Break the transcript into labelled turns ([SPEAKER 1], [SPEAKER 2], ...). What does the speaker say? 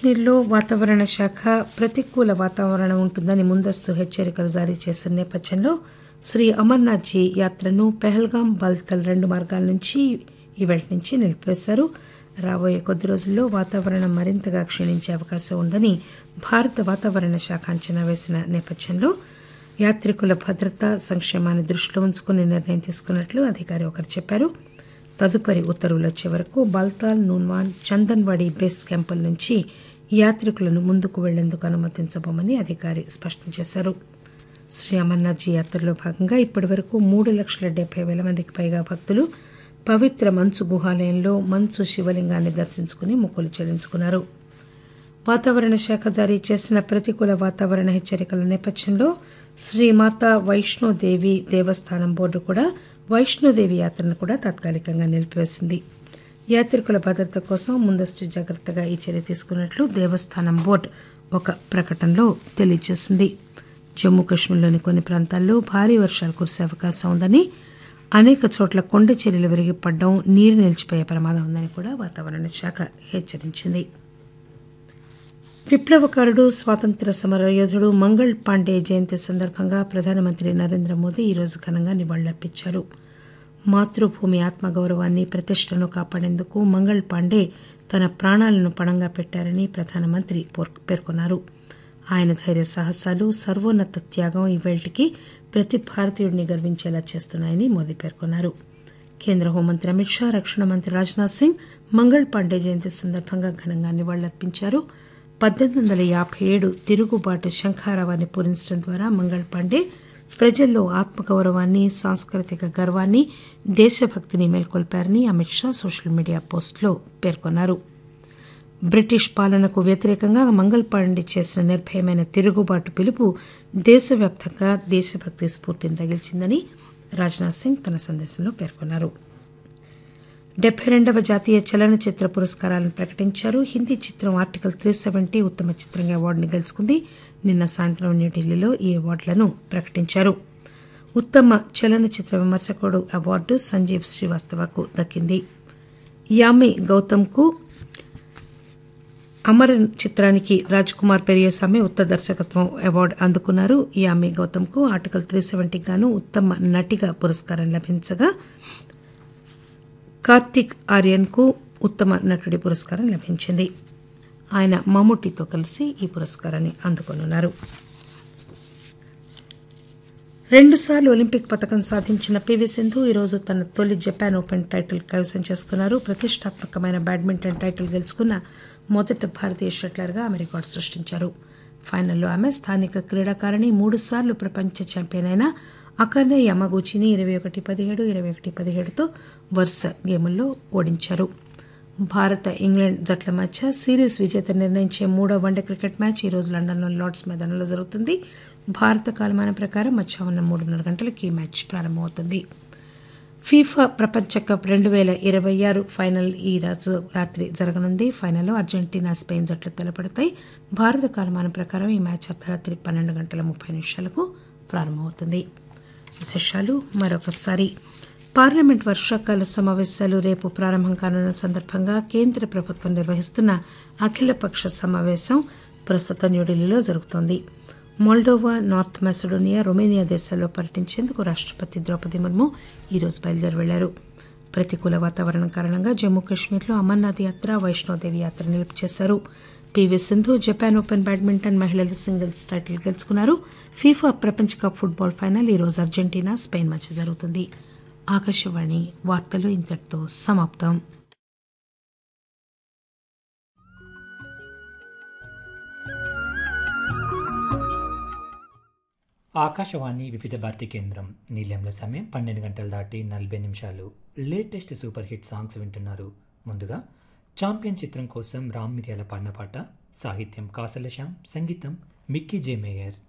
[SPEAKER 1] కశ్మీర్లో వాతావరణ శాఖ ప్రతికూల వాతావరణం ఉంటుందని ముందస్తు హెచ్చరికలు జారీ చేసిన నేపథ్యంలో శ్రీ అమర్నాథ్ జీ యాత్రను పెహల్గాం బాల్తల్ రెండు మార్గాల నుంచి ఈవేళ నుంచి నిలిపివేశారు రాబోయే కొద్ది రోజుల్లో వాతావరణం మరింతగా క్షీణించే అవకాశం ఉందని భారత వాతావరణ శాఖ అంచనా వేసిన నేపథ్యంలో యాత్రికుల భద్రత సంక్షేమాన్ని దృష్టిలో ఉంచుకుని నిర్ణయం తీసుకున్నట్లు అధికారి ఒకరు చెప్పారు తదుపరి ఉత్తర్వులు వచ్చే వరకు బాల్తాల్ నూన్వాన్ చందన్వాడి బేస్ క్యాంపుల నుంచి యాత్రికులను ముందుకు వెళ్లేందుకు అనుమతించబోమని అధికారి స్పష్టం చేశారు శ్రీ అమర్నాథ్జీ యాత్రలో భాగంగా ఇప్పటి వరకు మూడు లక్షల డెబ్బై వేల మందికి పైగా భక్తులు పవిత్ర మంచు గుహాలయంలో మంచు శివలింగాన్ని దర్శించుకుని మొక్కులు చెల్లించుకున్నారు వాతావరణ శాఖ జారీ చేసిన ప్రతికూల వాతావరణ హెచ్చరికల నేపథ్యంలో శ్రీమాత వైష్ణోదేవి దేవస్థానం బోర్డు కూడా వైష్ణోదేవి యాత్రను కూడా తాత్కాలికంగా నిలిపివేసింది యాత్రికుల భద్రత కోసం ముందస్తు జాగ్రత్తగా ఈ చర్య తీసుకున్నట్లు దేవస్థానం బోర్డు ఒక ప్రకటనలో తెలియజేసింది జమ్మూ కాశ్మీర్లోని కొన్ని ప్రాంతాల్లో భారీ వర్షాలు కురిసే అవకాశం ఉందని అనేక చోట్ల కొండ చర్యలు విరిగిపడడం నీరు నిలిచిపోయే ప్రమాదం ఉందని కూడా వాతావరణ శాఖ హెచ్చరించింది విప్లవకారుడు స్వాతంత్ర సమర యోధుడు మంగళ్ పాండే జయంతి సందర్భంగా ప్రధానమంత్రి నరేంద్ర మోదీ ఈరోజు ఘనంగా నివాళులర్పించారు మాతృభూమి ఆత్మగౌరవాన్ని ప్రతిష్టను కాపాడేందుకు మంగళ్ పాండే తన ప్రాణాలను పణంగా పెట్టారని ప్రధానమంత్రి పేర్కొన్నారు ఆయన ధైర్య సాహసాలు సర్వోన్నత త్యాగం ఈవేళ్టికి ప్రతి భారతీయుడిని గర్వించేలా చేస్తున్నాయని మోదీ పేర్కొన్నారు కేంద్ర హోంమంత్రి అమిత్ షా రక్షణ మంత్రి రాజ్నాథ్ సింగ్ మంగళ్ పాండే జయంతి సందర్భంగా ఘనంగా నివాళులర్పించారు పద్దెనిమిది వందల యాభై ఏడు తిరుగుబాటు శంఖారావాన్ని పూరించడం ద్వారా మంగళ్ పాండే ప్రజల్లో ఆత్మగౌరవాన్ని సాంస్కృతిక గర్వాన్ని దేశభక్తిని మేల్కొల్పారని అమిత్ షా సోషల్ మీడియా పోస్టులో పేర్కొన్నారు బ్రిటిష్ పాలనకు వ్యతిరేకంగా మంగళ్ పాండే చేసిన నిర్భయమైన తిరుగుబాటు పిలుపు దేశవ్యాప్తంగా దేశభక్తి స్ఫూర్తిని రగిల్చిందని రాజ్నాథ్ సింగ్ తన సందేశంలో పేర్కొన్నారు డెబ్బై రెండవ జాతీయ చలనచిత్ర పురస్కారాలను ప్రకటించారు హిందీ చిత్రం ఆర్టికల్ త్రీ సెవెంటీ ఉత్తమ చిత్రంగా అవార్డును గెలుచుకుంది నిన్న సాయంత్రం న్యూఢిల్లీలో ఈ అవార్డులను ప్రకటించారు ఉత్తమ చలనచిత్ర విమర్శకుడు అవార్డు సంజీవ్ శ్రీవాస్తవకు దక్కింది యామి గౌతమ్కు అమర్ చిత్రానికి రాజ్ కుమార్ పెరియసామి ఉత్తమ దర్శకత్వం అవార్డు అందుకున్నారు యామి గౌతమ్కు ఆర్టికల్ త్రీ సెవెంటీకి గాను ఉత్తమ నటిగా పురస్కారం లభించగా కార్తిక్ ఆర్యన్కు ఉత్తమ నటుడి పురస్కారం లభించింది ఆయన మమ్ముటితో కలిసి ఈ పురస్కారాన్ని అందుకోనున్నారు రెండుసార్లు ఒలింపిక్ పథకం సాధించిన పివి సింధు ఈరోజు తన తొలి జపాన్ ఓపెన్ టైటిల్ కైవసం చేసుకున్నారు ప్రతిష్టాత్మకమైన బ్యాడ్మింటన్ టైటిల్ గెలుచుకున్న మొదటి భారతీయ షట్లర్గా ఆమె రికార్డు సృష్టించారు ఫైనల్లో ఆమె స్థానిక క్రీడాకారిణి మూడుసార్లు ప్రపంచ ఛాంపియన్ అయిన అకానే యమగూచిని ఇరవై ఒకటి పదిహేడు ఇరవై ఒకటి పదిహేడుతో వరుస గేముల్లో ఓడించారు భారత ఇంగ్లాండ్ జట్ల మధ్య సిరీస్ విజేత నిర్ణయించే మూడో వన్డే క్రికెట్ మ్యాచ్ ఈరోజు లండన్లోని లార్డ్స్ మైదానంలో జరుగుతుంది భారత కాలమానం ప్రకారం మధ్యాహ్నం మూడున్నర గంటలకు ఈ మ్యాచ్ ప్రారంభమవుతుంది ఫీఫా ప్రపంచ కప్ రెండు వేల ఇరవై ఆరు ఫైనల్ ఈ రోజు రాత్రి జరగనుంది ఫైనల్లో అర్జెంటీనా స్పెయిన్ జట్లు తలపడతాయి భారత కాలమానం ప్రకారం ఈ మ్యాచ్ అర్ధరాత్రి పన్నెండు గంటల ముప్పై నిమిషాలకు ప్రారంభమవుతుంది విశేషాలు మరొకసారి పార్లమెంట్ వర్షాకాల సమావేశాలు రేపు ప్రారంభం కానున్న సందర్భంగా కేంద్ర ప్రభుత్వం నిర్వహిస్తున్న అఖిలపక్ష సమావేశం ప్రస్తుతం న్యూఢిల్లీలో జరుగుతోంది మోల్డోవా నార్త్ మెసడోనియా రొమేనియా దేశాల్లో పర్యటించేందుకు రాష్టపతి ద్రౌపది ముర్ము ఈరోజు బయలుదేరి వెళ్లారు ప్రతికూల వాతావరణం కారణంగా జమ్మూ కాశ్మీర్లో అమర్నాథ్ యాత్ర వైష్ణోదేవి యాత్ర నిలుపు చేశారు PV Sindhu Japan open badminton మహిళల సింగిల్స్ టైటిల్ గెలుచుకున్నారు ఫీఫా ప్రపంచ కప్ ఫుట్బాల్ ఫైనల్ ఈరోజు అర్జెంటీనా స్పెయిన్ మధ్య జరుగుతుంది ఆకాశవాణి వార్తలు ఇంతటితో సమాప్తం
[SPEAKER 2] ఆకాశవాణి వివిధ భారతి కేంద్రం నీలెంల సమయం పన్నెండు గంటలు దాటి నలభై నిమిషాలు లేటెస్ట్ సూపర్ హిట్ సాంగ్స్ వింటున్నారు ముందుగా ఛాంపియన్ చిత్రం కోసం రామ్ మిరియాల పాడిన పాట సాహిత్యం కాసల శ్యామ్ సంగీతం మిక్కీ జే మేయర్